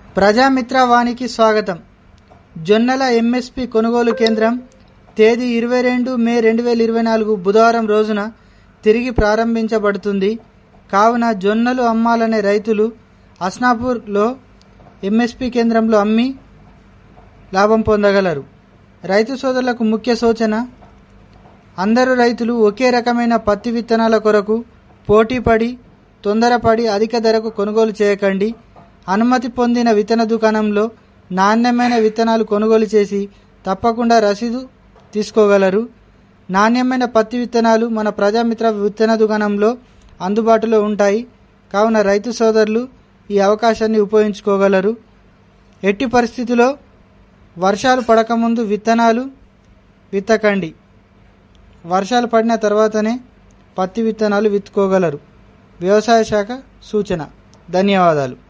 ప్రజామిత్ర వానికి స్వాగతం జొన్నల ఎంఎస్పి కొనుగోలు కేంద్రం తేదీ ఇరవై రెండు మే రెండు వేల ఇరవై నాలుగు బుధవారం రోజున తిరిగి ప్రారంభించబడుతుంది కావున జొన్నలు అమ్మాలనే రైతులు అస్నాపూర్లో ఎంఎస్పి కేంద్రంలో అమ్మి లాభం పొందగలరు రైతు సోదరులకు ముఖ్య సూచన అందరు రైతులు ఒకే రకమైన పత్తి విత్తనాల కొరకు పోటీపడి తొందరపడి అధిక ధరకు కొనుగోలు చేయకండి అనుమతి పొందిన విత్తన దుకాణంలో నాణ్యమైన విత్తనాలు కొనుగోలు చేసి తప్పకుండా రసీదు తీసుకోగలరు నాణ్యమైన పత్తి విత్తనాలు మన ప్రజామిత్ర విత్తన దుకాణంలో అందుబాటులో ఉంటాయి కావున రైతు సోదరులు ఈ అవకాశాన్ని ఉపయోగించుకోగలరు ఎట్టి పరిస్థితిలో వర్షాలు పడకముందు విత్తనాలు విత్తకండి వర్షాలు పడిన తర్వాతనే పత్తి విత్తనాలు విత్తుకోగలరు వ్యవసాయ శాఖ సూచన ధన్యవాదాలు